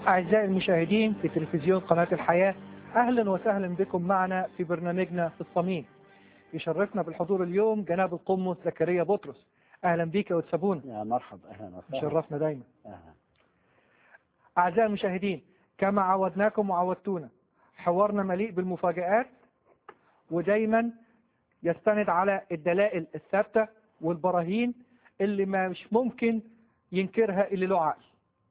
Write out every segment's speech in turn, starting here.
أعزائي المشاهدين في تلفزيون قناة الحياة أهلا وسهلا بكم معنا في برنامجنا في الصميم يشرفنا بالحضور اليوم جناب القمص زكريا بطرس أهلا بك يا وتسابونا يا مرحبا اهلا وسهلا شرفنا دايما أهلا. أعزائي المشاهدين كما عودناكم وعودتونا حوارنا مليء بالمفاجآت ودايما يستند على الدلائل الثابتة والبراهين اللي ما مش ممكن ينكرها اللي له عقل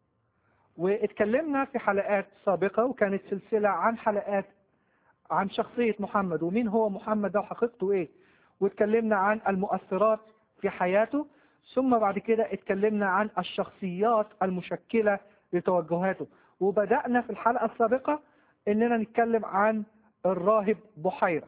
واتكلمنا في حلقات سابقة وكانت سلسلة عن حلقات عن شخصية محمد ومين هو محمد ده وحقيقته ايه واتكلمنا عن المؤثرات في حياته ثم بعد كده اتكلمنا عن الشخصيات المشكلة لتوجهاته وبدأنا في الحلقة السابقة اننا نتكلم عن الراهب بحيرة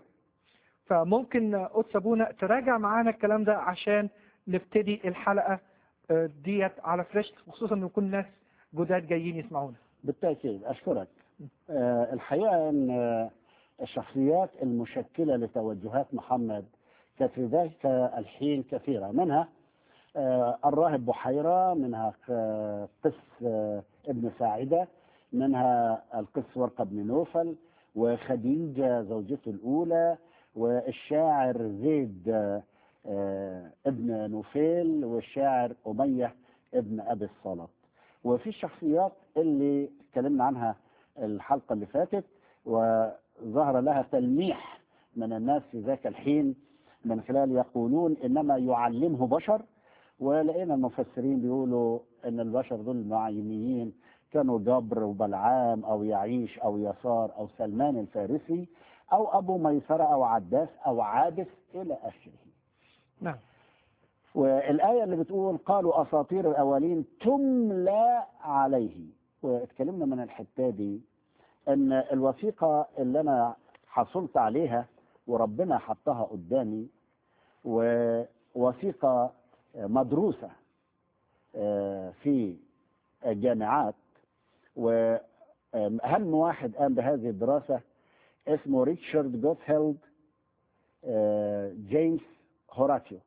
فممكن قدس ابونا تراجع معانا الكلام ده عشان نبتدي الحلقة آه، ديت على فريش خصوصا ان يكون ناس جداد جايين يسمعونا بالتأكيد أشكرك آه، الحقيقة أن آه، الشخصيات المشكلة لتوجهات محمد كانت في ذلك الحين كثيرة منها آه، الراهب بحيرة منها آه، قس آه، ابن ساعدة منها القس ورقة بن نوفل وخديجة زوجته الأولى والشاعر زيد آه، آه، ابن نوفيل والشاعر أمية ابن أبي الصلت وفي الشخصيات اللي اتكلمنا عنها الحلقة اللي فاتت وظهر لها تلميح من الناس في ذاك الحين من خلال يقولون إنما يعلمه بشر ولقينا المفسرين بيقولوا ان البشر دول المعينيين كانوا جبر وبلعام او يعيش او يسار او سلمان الفارسي او ابو ميسرة او عداس او عابس الى اخره نعم والآية اللي بتقول قالوا أساطير الأولين تملى عليه واتكلمنا من الحتة دي أن الوثيقة اللي أنا حصلت عليها وربنا حطها قدامي ووثيقة مدروسة آه، في الجامعات وأهم واحد قام بهذه الدراسة اسمه ريتشارد جوتهيلد آه، جيمس هوراتيو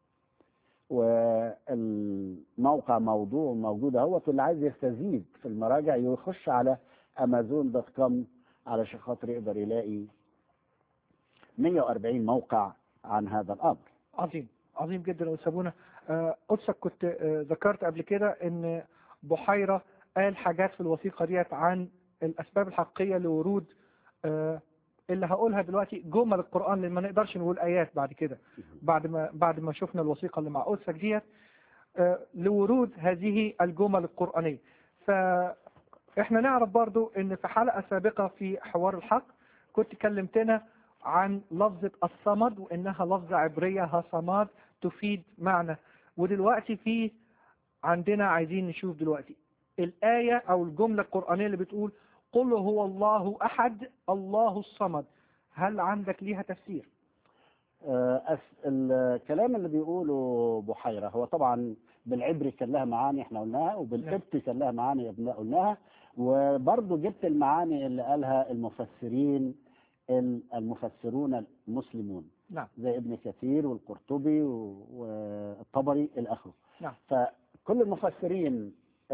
والموقع موضوع موجود اهوت واللي عايز يستزيد في المراجع يخش على امازون دوت كوم علشان خاطر يقدر يلاقي 140 موقع عن هذا الامر عظيم عظيم جدا وسابونا آه، قدسك كنت آه، ذكرت قبل كده ان بحيرة قال حاجات في الوثيقة ديت عن الاسباب الحقيقية لورود آه، اللي هقولها دلوقتي جمل القرآن لان ما نقدرش نقول ايات بعد كده بعد ما بعد ما شفنا الوثيقة اللي مع قدسك ديت آه، لورود هذه الجمل القرآنية فاحنا نعرف برضو ان في حلقة سابقة في حوار الحق كنت كلمتنا عن لفظة الصمد وانها لفظة عبرية هصماد تفيد معنى ودلوقتي في عندنا عايزين نشوف دلوقتي الآية او الجملة القرآنية اللي بتقول قل هو الله احد الله الصمد هل عندك ليها تفسير آه، أس- الكلام اللي بيقوله بحيرة هو طبعا بالعبري كان لها معاني احنا قلناها وبالقبطي كان لها معاني ابن- قلناها وبرضه جبت المعاني اللي قالها المفسرين ال- المفسرون المسلمون نعم زي ابن كثير والقرطبي و- والطبري الى اخره نعم. فكل المفسرين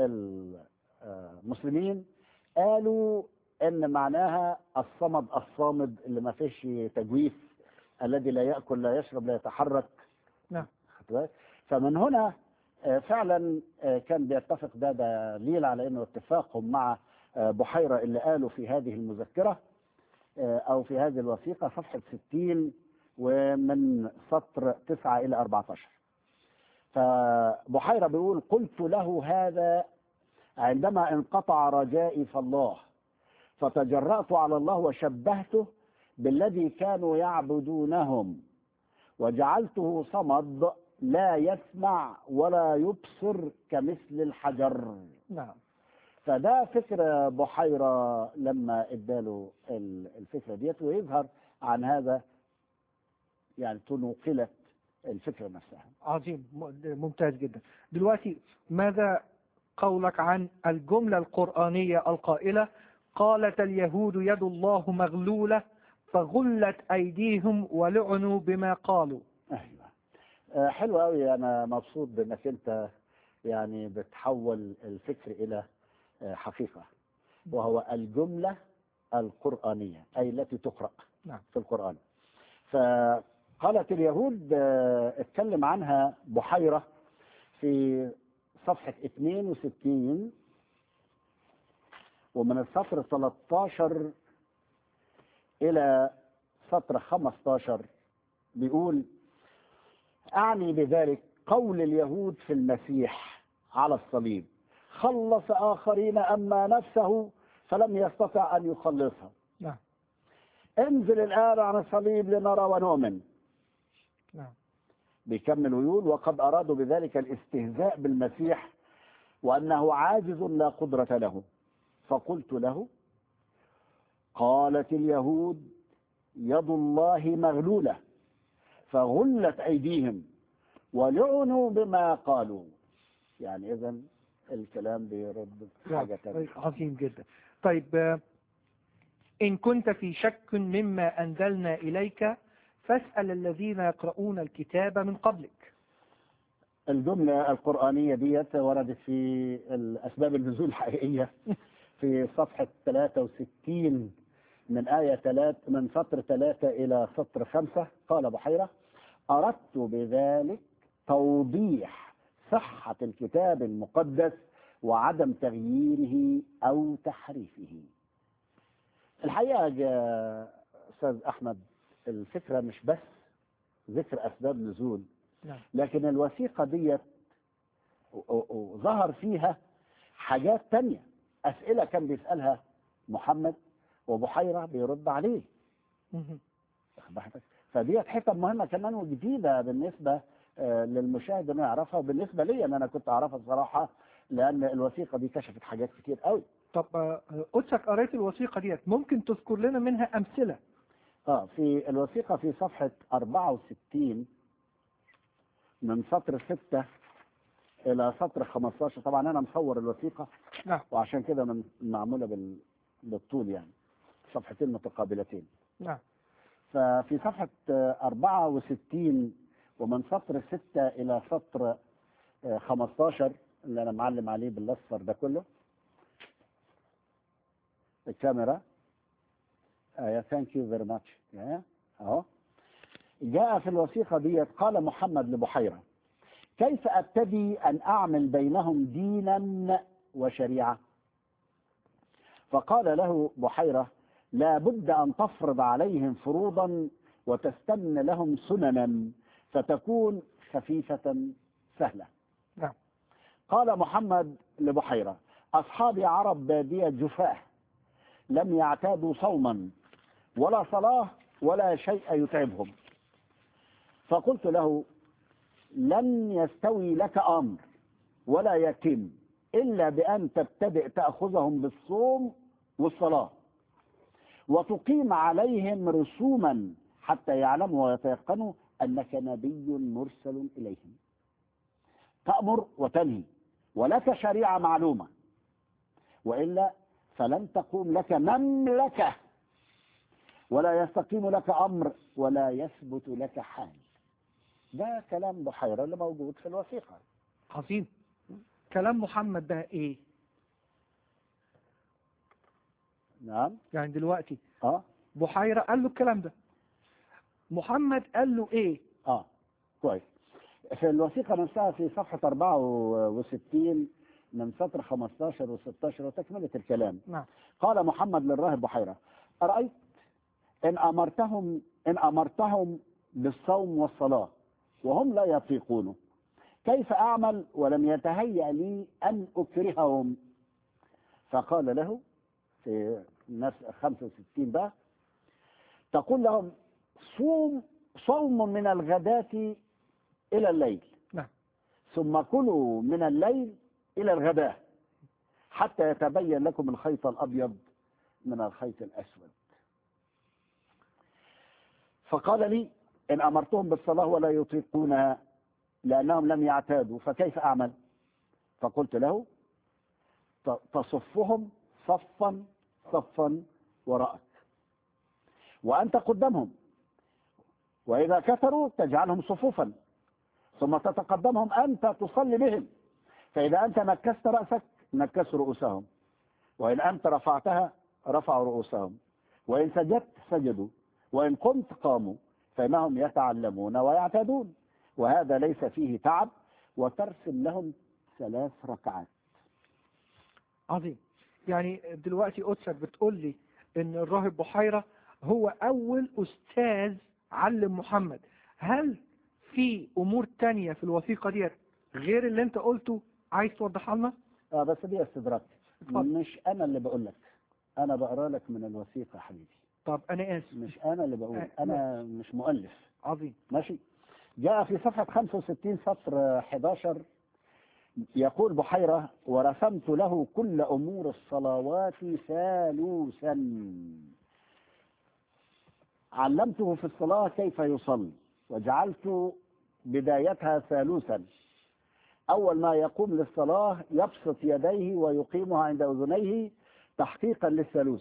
المسلمين قالوا ان معناها الصمد الصامد اللي ما فيش تجويف الذي لا ياكل لا يشرب لا يتحرك نعم. خدت بالك؟ فمن هنا آه، فعلا آه، كان بيتفق ده دليل على انه اتفاقهم مع آه، بحيره اللي قالوا في هذه المذكره آه، او في هذه الوثيقه صفحه 60 ومن سطر 9 الى 14 فبحيره بيقول قلت له هذا عندما انقطع رجائي في الله فتجرأت على الله وشبهته بالذي كانوا يعبدونهم وجعلته صمد لا يسمع ولا يبصر كمثل الحجر نعم فده فكرة بحيرة لما اداله ال- الفكرة ديت ويظهر عن هذا يعني تنقلت الفكرة نفسها عظيم م- ممتاز جدا دلوقتي ماذا قولك عن الجملة القرآنية القائلة قالت اليهود يد الله مغلولة فغلت أيديهم ولعنوا بما قالوا ايوه آه، حلو قوي انا مبسوط بانك انت يعني بتحول الفكر الى آه، حقيقه وهو الجملة القرآنية أي التي تقرأ نعم. في القرآن فقالت اليهود آه، اتكلم عنها بحيرة في صفحة 62 ومن السطر 13 إلى سطر 15 بيقول أعني بذلك قول اليهود في المسيح على الصليب خلص آخرين أما نفسه فلم يستطع أن يخلصها نعم انزل الآن عن الصليب لنرى ونؤمن نعم بيكمل ويقول وقد أرادوا بذلك الاستهزاء بالمسيح وأنه عاجز لا قدرة له فقلت له قالت اليهود يد الله مغلولة فغلت أيديهم ولعنوا بما قالوا يعني إذا الكلام بيرد حاجة تانية عظيم جدا طيب آه، إن كنت في شك مما أنزلنا إليك فاسأل الذين يقرؤون الكتاب من قبلك الجملة القرآنية ديت وردت في الأسباب النزول الحقيقية في صفحة 63 من آية 3 من سطر 3 إلى سطر 5 قال بحيرة أردت بذلك توضيح صحة الكتاب المقدس وعدم تغييره أو تحريفه الحقيقة يا أستاذ أحمد الفكرة مش بس ذكر أسباب نزول نعم لكن الوثيقة ديت و- و- وظهر فيها حاجات تانية أسئلة كان بيسألها محمد وبحيرة بيرد عليه مهم. واخد بالك؟ فديت حتة مهمة كمان وجديدة بالنسبة آه، للمشاهد انه يعرفها وبالنسبة لي ان انا كنت اعرفها الصراحة لان الوثيقة دي كشفت حاجات كتير قوي طب آه، قدسك قريت الوثيقة ديت ممكن تذكر لنا منها أمثلة اه في الوثيقة في صفحة 64 من سطر 6 إلى سطر 15 طبعا أنا مصور الوثيقة نعم وعشان كده من معمولة بال... بالطول يعني صفحتين متقابلتين نعم ففي صفحة آه، 64 ومن سطر 6 إلى سطر آه، 15 اللي أنا معلم عليه بالأصفر ده كله الكاميرا آه ثانك يو فيري ماتش اهو جاء في الوثيقة ديت قال محمد لبحيرة كيف أبتدي أن أعمل بينهم دينا وشريعة فقال له بحيرة لا بد أن تفرض عليهم فروضا وتستن لهم سننا فتكون خفيفة سهلة نعم قال محمد لبحيرة أصحابي عرب بادية جفاه لم يعتادوا صوما ولا صلاة ولا شيء يتعبهم فقلت له لن يستوي لك أمر ولا يتم إلا بأن تبتدئ تأخذهم بالصوم والصلاة وتقيم عليهم رسوما حتى يعلموا ويتيقنوا أنك نبي مرسل إليهم تأمر وتنهي ولك شريعة معلومة وإلا فلن تقوم لك مملكة ولا يستقيم لك أمر ولا يثبت لك حال ده كلام بحيرة اللي موجود في الوثيقة عظيم كلام محمد بقى إيه نعم يعني دلوقتي اه بحيرة قال له الكلام ده محمد قال له إيه اه كويس في الوثيقة نفسها في صفحة 64 من سطر 15 و16 وتكملة الكلام نعم قال محمد للراهب بحيرة أرأيت إن أمرتهم إن أمرتهم بالصوم والصلاة وهم لا يطيقونه كيف أعمل ولم يتهيأ لي أن أكرههم فقال له في نفس 65 بقى تقول لهم صوم صوم من الغداة إلى الليل نعم ثم كلوا من الليل إلى الغداء حتى يتبين لكم الخيط الأبيض من الخيط الأسود فقال لي إن أمرتهم بالصلاة ولا يطيقونها لأنهم لم يعتادوا فكيف أعمل فقلت له ت- تصفهم صفا صفا وراءك وأنت قدامهم وإذا كثروا تجعلهم صفوفا ثم تتقدمهم أنت تصلي بهم فإذا أنت نكست رأسك نكسوا رؤوسهم وإن أنت رفعتها رفعوا رؤوسهم وإن سجدت سجدوا وإن قمت قاموا فإنهم يتعلمون ويعتدون وهذا ليس فيه تعب وترسم لهم ثلاث ركعات عظيم يعني دلوقتي قدسك بتقول لي ان الراهب بحيرة هو اول استاذ علم محمد هل في امور تانية في الوثيقة ديت غير اللي انت قلته عايز توضحها لنا آه بس دي استدراك اتفضل. مش أنا اللي بقول لك أنا بقرا لك من الوثيقة حبيبي طب انا اسف مش أنا اللي بقول آه، أنا مش مؤلف عظيم ماشي جاء في صفحة 65 سطر 11 يقول بحيرة ورسمت له كل أمور الصلوات ثالوثا علمته في الصلاة كيف يصلي وجعلت بدايتها ثالوثا أول ما يقوم للصلاة يبسط يديه ويقيمها عند أذنيه تحقيقا للثالوث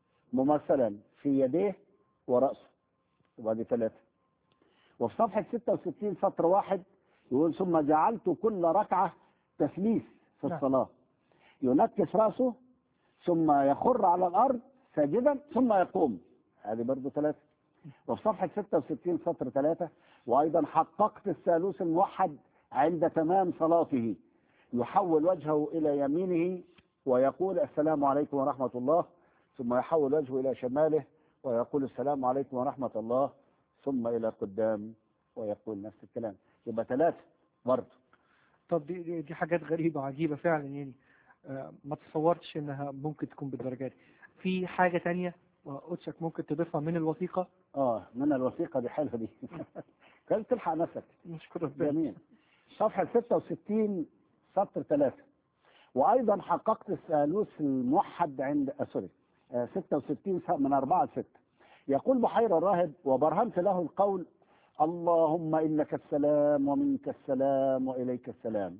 ممثلا في يديه ورأسه وبعد ثلاثة وفي صفحة 66 سطر واحد يقول ثم جعلت كل ركعة تثليث في نعم. الصلاة ينكس رأسه ثم يخر على الأرض ساجدا ثم يقوم هذه برضه ثلاثة وفي صفحة 66 سطر ثلاثة وأيضا حققت الثالوث الموحد عند تمام صلاته يحول وجهه إلى يمينه ويقول السلام عليكم ورحمة الله ثم يحول وجهه إلى شماله ويقول السلام عليكم ورحمة الله ثم إلى قدام ويقول نفس الكلام يبقى ثلاثة برضه طب دي, دي, دي حاجات غريبة عجيبة فعلا يعني آه، ما تصورتش انها ممكن تكون بالدرجة دي في حاجة تانية قدسك ممكن تضيفها من الوثيقة اه من الوثيقة دي حلوة دي كان تلحق نفسك نشكر ربنا جميل صفحة 66 سطر 3 وأيضا حققت الثالوث الموحد عند آه، سوري آه، 66 س- من 4 ل 6 يقول بحير الراهب وبرهنت له القول اللهم إنك السلام ومنك السلام وإليك السلام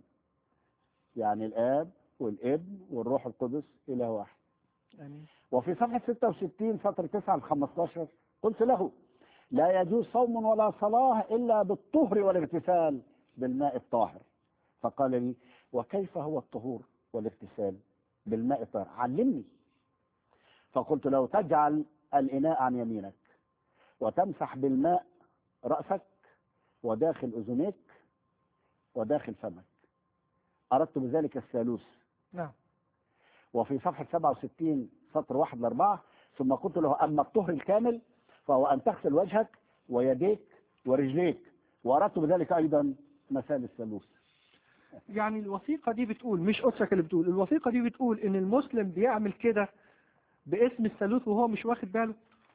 يعني الآب والابن والروح القدس إله واحد آمين وفي صفحة 66 سطر 9 ل 15 قلت له لا يجوز صوم ولا صلاة إلا بالطهر والاغتسال بالماء الطاهر فقال لي وكيف هو الطهور والاغتسال بالماء الطاهر علمني فقلت له تجعل الإناء عن يمينك وتمسح بالماء رأسك وداخل أذنيك وداخل فمك أردت بذلك الثالوث نعم وفي صفحة 67 سطر واحد لأربعة ثم قلت له أما الطهر الكامل فهو أن تغسل وجهك ويديك ورجليك وأردت بذلك أيضا مثال الثالوث يعني الوثيقة دي بتقول مش قدسك اللي بتقول الوثيقة دي بتقول ان المسلم بيعمل كده باسم الثالوث وهو مش واخد باله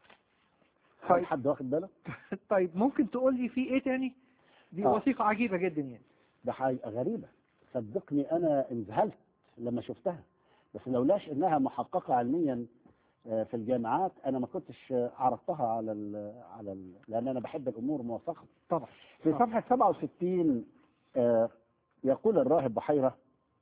هل طيب حد واخد باله؟ طيب ممكن تقول لي في ايه تاني دي آه. وثيقة عجيبة جدا يعني ده حاجة غريبة صدقني أنا انذهلت لما شفتها بس لولاش إنها محققة علميا آه، في الجامعات أنا ما كنتش آه، عرضتها على ال على ال لأن أنا بحب الأمور موثقة طبعا في آه. صفحة 67 آه، يقول الراهب بحيرة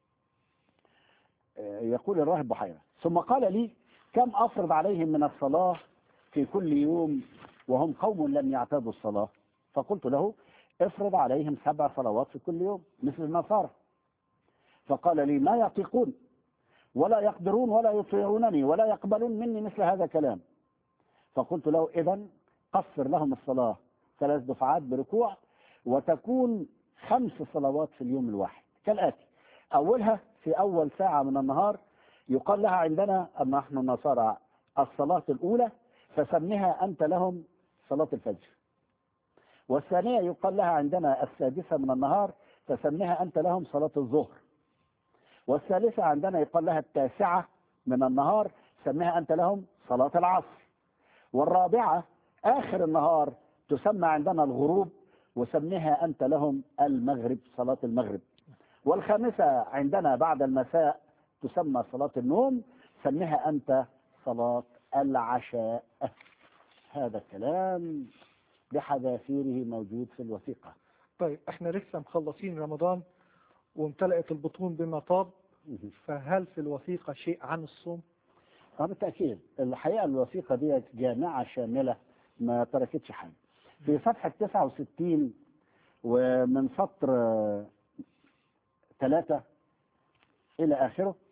آه، يقول الراهب بحيرة ثم قال لي كم أفرض عليهم من الصلاة في كل يوم وهم قوم لم يعتادوا الصلاة فقلت له افرض عليهم سبع صلوات في كل يوم مثل النصارى فقال لي ما يطيقون ولا يقدرون ولا يطيعونني ولا يقبلون مني مثل هذا الكلام فقلت له إذا قصر لهم الصلاة ثلاث دفعات بركوع وتكون خمس صلوات في اليوم الواحد كالآتي أولها في أول ساعة من النهار يقال لها عندنا أما نحن النصارى الصلاة الأولى فسمها أنت لهم صلاة الفجر والثانية يقال لها عندنا السادسة من النهار فسمها أنت لهم صلاة الظهر والثالثة عندنا يقال لها التاسعة من النهار سميها أنت لهم صلاة العصر والرابعة آخر النهار تسمى عندنا الغروب وسميها أنت لهم المغرب صلاة المغرب والخامسة عندنا بعد المساء تسمى صلاة النوم سميها أنت صلاة العشاء هذا الكلام بحذافيره موجود في الوثيقة طيب احنا لسه مخلصين رمضان وامتلأت البطون بما طاب فهل في الوثيقة شيء عن الصوم اه بالتأكيد الحقيقة الوثيقة دي جامعة شاملة ما تركتش حاجة في صفحة 69 ومن سطر ثلاثة إلى آخره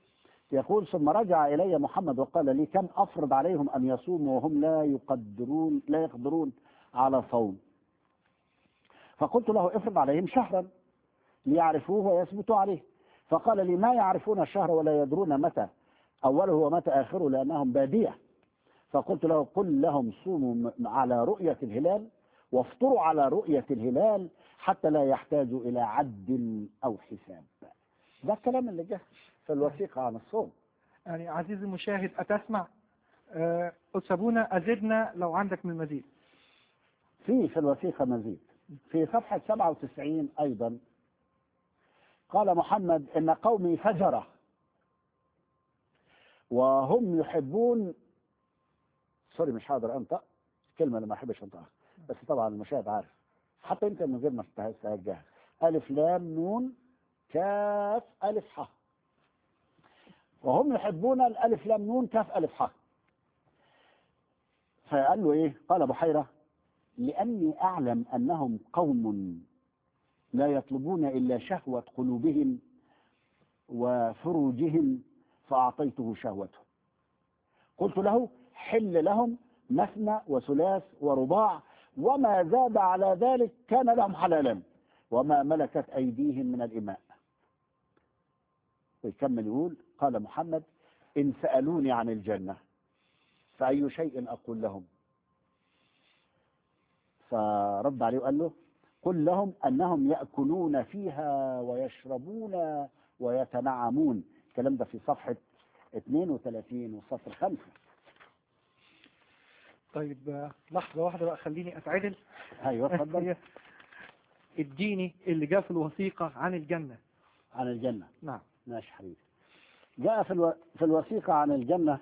يقول ثم رجع إلي محمد وقال لي كم أفرض عليهم أن يصوموا وهم لا يقدرون لا يقدرون على صوم فقلت له افرض عليهم شهرا ليعرفوه ويثبتوا عليه فقال لي ما يعرفون الشهر ولا يدرون متى أوله ومتى آخره لأنهم بادية فقلت له قل لهم صوموا م- على رؤية الهلال وافطروا على رؤية الهلال حتى لا يحتاجوا إلى عد أو حساب ده الكلام اللي جه في الوثيقة عن الصوم يعني عزيزي المشاهد أتسمع آه، قدس أبونا أزدنا لو عندك من المزيد في في الوثيقة مزيد في صفحة 97 أيضا قال محمد إن قومي فجرة وهم يحبون سوري مش هقدر أنطق كلمة اللي ما أحبش أنطقها بس طبعا المشاهد عارف حتى أنت من غير ما تتوجه ألف لام نون كاف ألف ح وهم يحبون الألف لام نون كاف ألف ح فقال له إيه قال بحيرة لأني أعلم أنهم قوم لا يطلبون إلا شهوة قلوبهم وفروجهم فأعطيته شهوته قلت له حل لهم مثنى وثلاث ورباع وما زاد على ذلك كان لهم حلالا وما ملكت أيديهم من الإماء ويكمل يقول قال محمد إن سألوني عن الجنة فأي شيء أقول لهم فرد عليه وقال له قل لهم أنهم يأكلون فيها ويشربون ويتنعمون الكلام ده في صفحة 32 وسطر 5 طيب آه، لحظة واحدة بقى خليني أتعدل ايوه اتفضل هي اديني اللي جاء في الوثيقة عن الجنة عن الجنة نعم ماشي حبيبي جاء في الو... في الوثيقة عن الجنة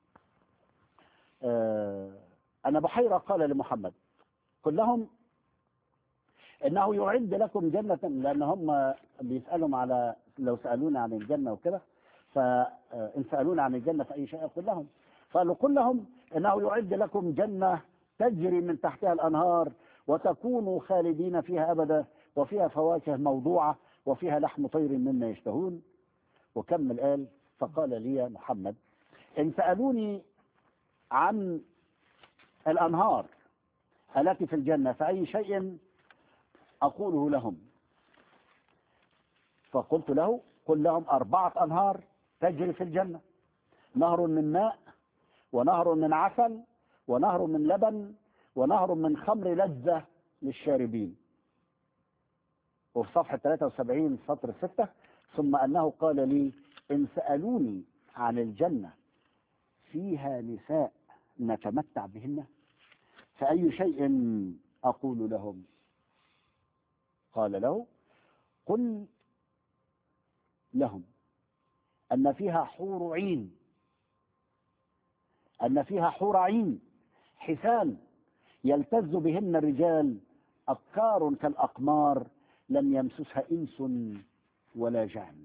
آه... أنا بحيرة قال لمحمد قل لهم إنه يعد لكم جنة لأن هم بيسألهم على لو سألونا عن الجنة وكده فإن سألونا عن الجنة فأي شيء أقول لهم فقالوا قل لهم إنه يعد لكم جنة تجري من تحتها الأنهار وتكونوا خالدين فيها أبدا وفيها فواكه موضوعة وفيها لحم طير مما يشتهون وكمل قال فقال لي محمد إن سألوني عن الأنهار التي في الجنة فأي شيء أقوله لهم فقلت له قل لهم أربعة أنهار تجري في الجنة نهر من ماء ونهر من عسل ونهر من لبن ونهر من خمر لذة للشاربين وفي صفحة 73 سطر 6 ثم أنه قال لي إن سألوني عن الجنة فيها نساء نتمتع بهن فأي شيء أقول لهم قال له قل لهم أن فيها حور عين أن فيها حور عين حسان يلتز بهن الرجال أبكار كالأقمار لم يمسسها إنس ولا جان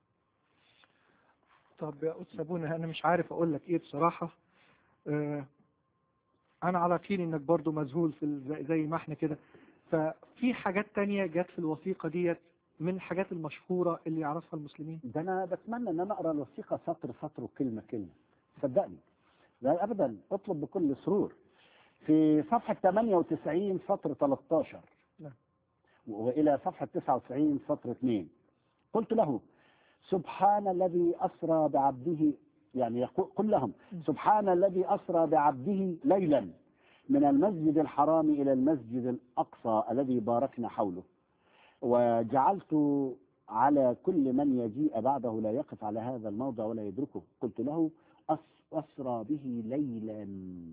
طب يا قدس أبونا أنا مش عارف أقول لك إيه بصراحة آه، أنا على يقين إنك برضو مذهول في ال- زي- زي ما إحنا كده ففي حاجات تانية جت في الوثيقة ديت من الحاجات المشهورة اللي يعرفها المسلمين ده أنا بتمنى أن أنا أقرأ الوثيقة سطر سطر وكلمة كلمة صدقني لا أبدا اطلب بكل سرور في صفحة 98 سطر 13 نعم. وإلى صفحة 99 سطر 2 قلت له سبحان الذي أسرى بعبده يعني يقول قل لهم سبحان الذي أسرى بعبده ليلا من المسجد الحرام إلى المسجد الأقصى الذي باركنا حوله وجعلت على كل من يجيء بعده لا يقف على هذا الموضع ولا يدركه قلت له أس- أسرى به ليلا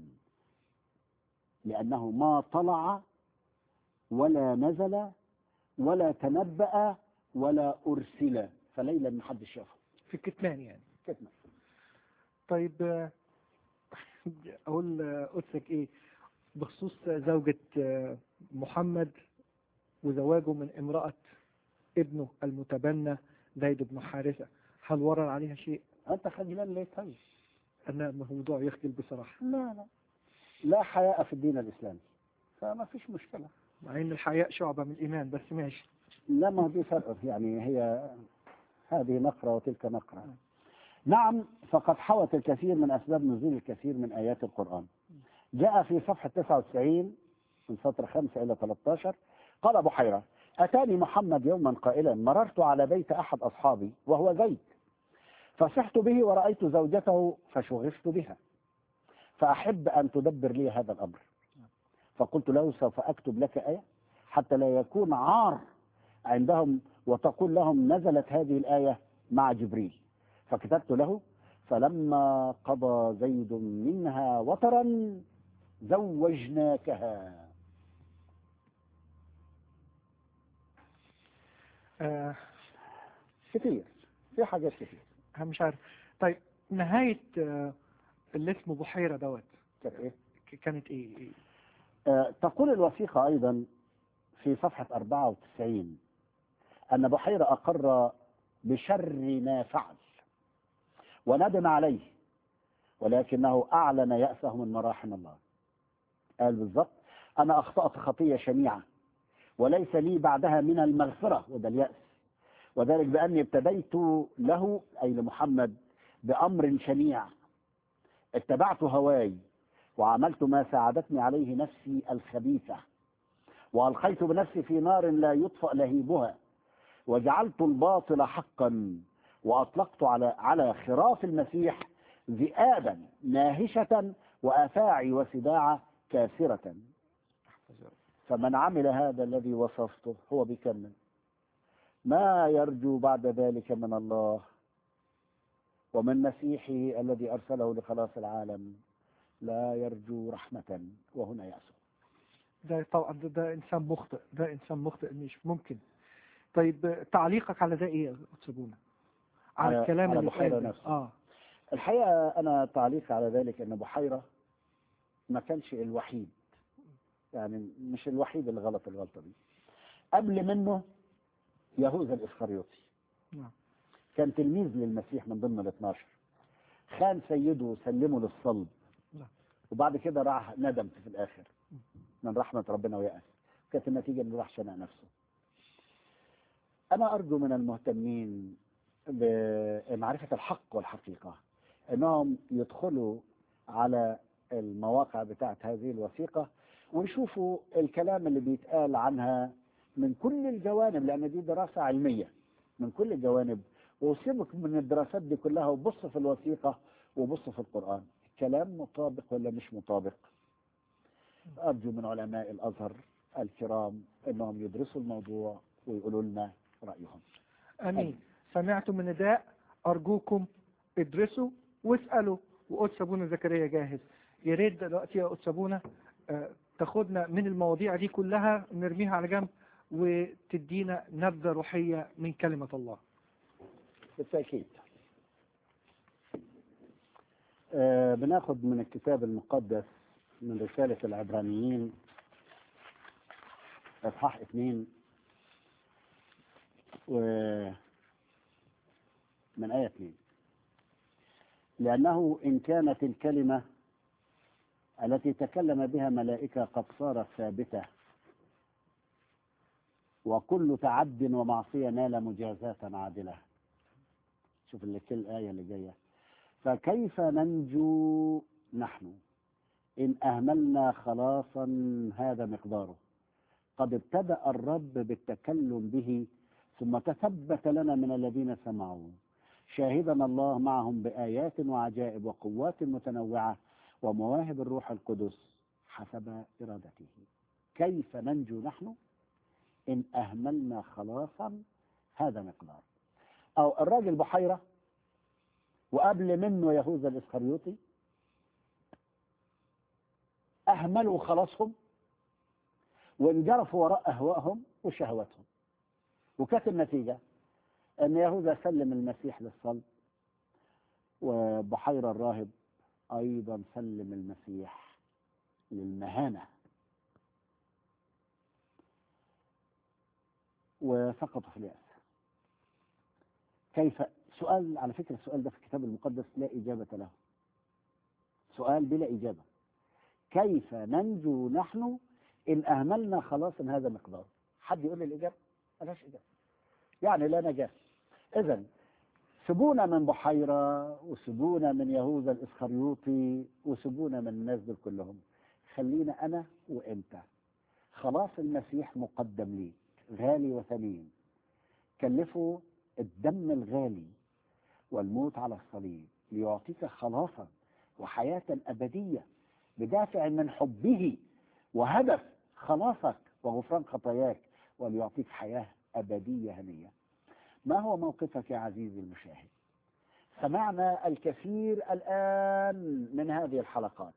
لأنه ما طلع ولا نزل ولا تنبأ ولا أرسل فليلا ما حدش شافه في الكتمان يعني كتمة طيب آه، أقول آه، قدسك إيه بخصوص زوجة آه، محمد وزواجه من امرأة ابنه المتبنى زيد بن حارثة هل ورد عليها شيء؟ أنت خجلان ليه طيب أنا موضوع يخجل بصراحة لا لا لا حياء في الدين الإسلامي فما فيش مشكلة مع إن الحياء شعبة من الإيمان بس ماشي لا ما هو دي فرق يعني هي هذه نقرة وتلك نقرة نعم فقد حوت الكثير من أسباب نزول الكثير من آيات القرآن جاء في صفحة 99 من سطر 5 إلى 13 قال أبو حيرة أتاني محمد يوما قائلا مررت على بيت أحد أصحابي وهو زيد فصحت به ورأيت زوجته فشغفت بها فأحب أن تدبر لي هذا الأمر فقلت له سوف أكتب لك آية حتى لا يكون عار عندهم وتقول لهم نزلت هذه الآية مع جبريل فكتبت له فلما قضى زيد منها وطرا زوجناكها آه كتير في حاجات كتير أنا مش عارف طيب نهاية آه اللي اسمه بحيرة دوت كانت ايه؟ ك- كانت ايه إيه؟ آه، تقول الوثيقة أيضا في صفحة 94 أن بحيرة أقر بشر ما فعل وندم عليه ولكنه أعلن يأسه من مراحم الله قال بالضبط أنا أخطأت خطية شنيعة وليس لي بعدها من المغفرة وده اليأس وذلك بأني ابتديت له أي لمحمد بأمر شنيع اتبعت هواي وعملت ما ساعدتني عليه نفسي الخبيثة وألقيت بنفسي في نار لا يطفأ لهيبها وجعلت الباطل حقا وأطلقت على على خراف المسيح ذئابا ناهشة وأفاعي وسباعة كاسرة فمن عمل هذا الذي وصفته هو بيكمل ما يرجو بعد ذلك من الله ومن مسيحه الذي أرسله لخلاص العالم لا يرجو رحمة وهنا يأسف ده طبعا ده, ده انسان مخطئ ده انسان مخطئ مش ممكن طيب آه، تعليقك على ده ايه يا سبونا على على- الكلام على اللي بحيرة اتقال ده. نفسه. اه الحقيقة أنا تعليق على ذلك أن بحيرة ما كانش الوحيد يعني مش الوحيد اللي غلط الغلطة دي قبل منه يهوذا الإسخريوطي نعم كان تلميذ للمسيح من ضمن ال 12 خان سيده وسلمه للصلب نعم. وبعد كده راح ندم في الآخر من رحمة ربنا ويأس كانت النتيجة انه راح شنق نفسه أنا أرجو من المهتمين بمعرفة الحق والحقيقة أنهم يدخلوا على المواقع بتاعت هذه الوثيقة ويشوفوا الكلام اللي بيتقال عنها من كل الجوانب لأن دي دراسة علمية من كل الجوانب وسيبك من الدراسات دي كلها وبص في الوثيقة وبص في القرآن الكلام مطابق ولا مش مطابق أرجو من علماء الأزهر الكرام أنهم يدرسوا الموضوع ويقولوا لنا رأيهم امين سمعتم النداء ارجوكم ادرسوا واسالوا وقدس ابونا زكريا جاهز يا ريت دلوقتي يا قدس ابونا آه، تاخدنا من المواضيع دي كلها نرميها على جنب وتدينا نبذه روحيه من كلمه الله بالتأكيد آه بناخد من الكتاب المقدس من رسالة العبرانيين إصحاح اثنين و من آية اثنين لأنه إن كانت الكلمة التي تكلم بها ملائكة قد صارت ثابتة وكل تعد ومعصية نال مجازاة عادلة شوف اللي كل آية اللي جاية فكيف ننجو نحن إن أهملنا خلاصا هذا مقداره قد ابتدأ الرب بالتكلم به ثم تثبت لنا من الذين سمعوا شاهدنا الله معهم بآيات وعجائب وقوات متنوعة ومواهب الروح القدس حسب إرادته كيف ننجو نحن إن أهملنا خلاصا هذا مقدار أو الراجل بحيرة وقبل منه يهوذا الإسخريوطي أهملوا خلاصهم وانجرفوا وراء أهوائهم وشهواتهم وكانت النتيجة أن يهوذا سلم المسيح للصلب وبحيرة الراهب أيضا سلم المسيح للمهانة وسقطوا في اليأس كيف سؤال على فكرة السؤال ده في الكتاب المقدس لا إجابة له سؤال بلا إجابة كيف ننجو نحن إن أهملنا خلاص هذا مقدار حد يقول لي الإجابة ملهاش إجابة يعني لا نجاة إذا سيبونا من بحيرة وسيبونا من يهوذا الإسخريوطي وسيبونا من الناس دول كلهم خلينا أنا وأنت خلاص المسيح مقدم ليك غالي وثمين كلفه الدم الغالي والموت على الصليب ليعطيك خلاصا وحياة أبدية بدافع من حبه وهدف خلاصك وغفران خطاياك وليعطيك حياة أبدية هنية ما هو موقفك يا عزيزي المشاهد سمعنا الكثير الآن من هذه الحلقات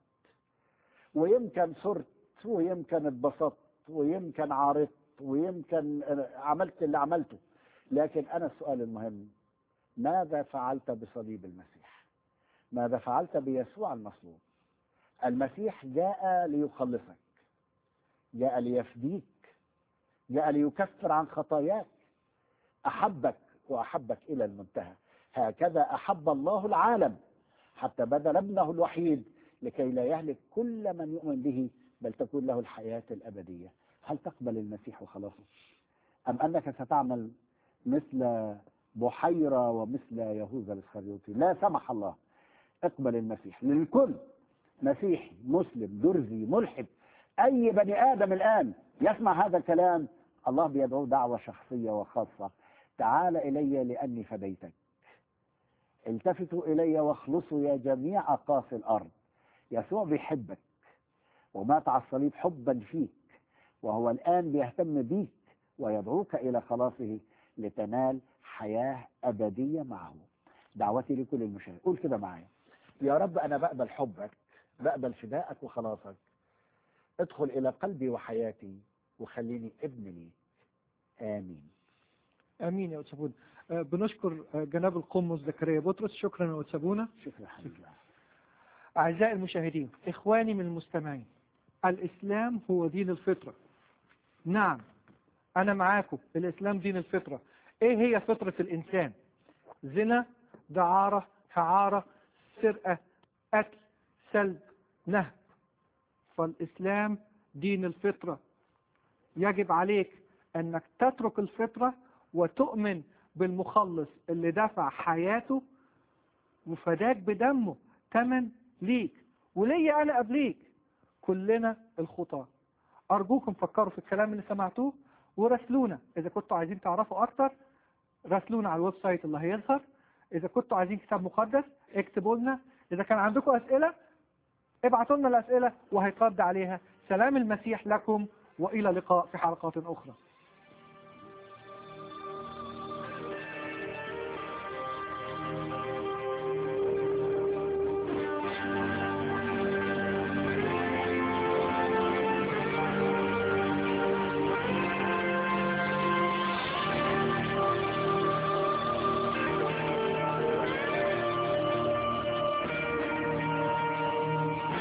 ويمكن صرت ويمكن اتبسطت ويمكن عارضت ويمكن عملت اللي عملته لكن أنا السؤال المهم ماذا فعلت بصليب المسيح ماذا فعلت بيسوع المصلوب المسيح جاء ليخلصك جاء ليفديك جاء ليكفر عن خطاياك أحبك وأحبك إلى المنتهى هكذا أحب الله العالم حتى بذل ابنه الوحيد لكي لا يهلك كل من يؤمن به بل تكون له الحياة الأبدية هل تقبل المسيح وخلاصه أم أنك ستعمل مثل بحيرة ومثل يهوذا الإسخريوطي لا سمح الله اقبل المسيح للكل مسيحي مسلم درزي ملحد أي بني آدم الآن يسمع هذا الكلام الله بيدعوه دعوة شخصية وخاصة تعال إلي لأني فديتك التفتوا إلي واخلصوا يا جميع أقاصي الأرض يسوع بيحبك ومات على الصليب حبا فيك وهو الآن بيهتم بيك ويدعوك إلى خلاصه لتنال حياة أبدية معه دعوتي لكل المشاهد قول كده معايا يا رب أنا بقبل حبك بقبل فدائك وخلاصك ادخل إلى قلبي وحياتي وخليني ابن ليك آمين امين يا أتسابونا آه، بنشكر آه، جناب القمص زكريا بطرس شكرا يا أتسابونا شكرا حبيبي أعزائي المشاهدين إخواني من المستمعين الإسلام هو دين الفطرة نعم أنا معاكم الإسلام دين الفطرة إيه هي فطرة الإنسان زنا دعارة حعارة سرقة قتل سلب نهب فالإسلام دين الفطرة يجب عليك أنك تترك الفطرة وتؤمن بالمخلص اللي دفع حياته وفداك بدمه تمن ليك وليا أنا قبليك كلنا الخطاة أرجوكم فكروا في الكلام اللي سمعتوه وراسلونا إذا كنتوا عايزين تعرفوا أكتر راسلونا على الويب سايت اللي هيظهر إذا كنتوا عايزين كتاب مقدس اكتبوا لنا إذا كان عندكم أسئلة ابعتوا لنا الأسئلة وهيترد عليها سلام المسيح لكم وإلى اللقاء في حلقات أخرى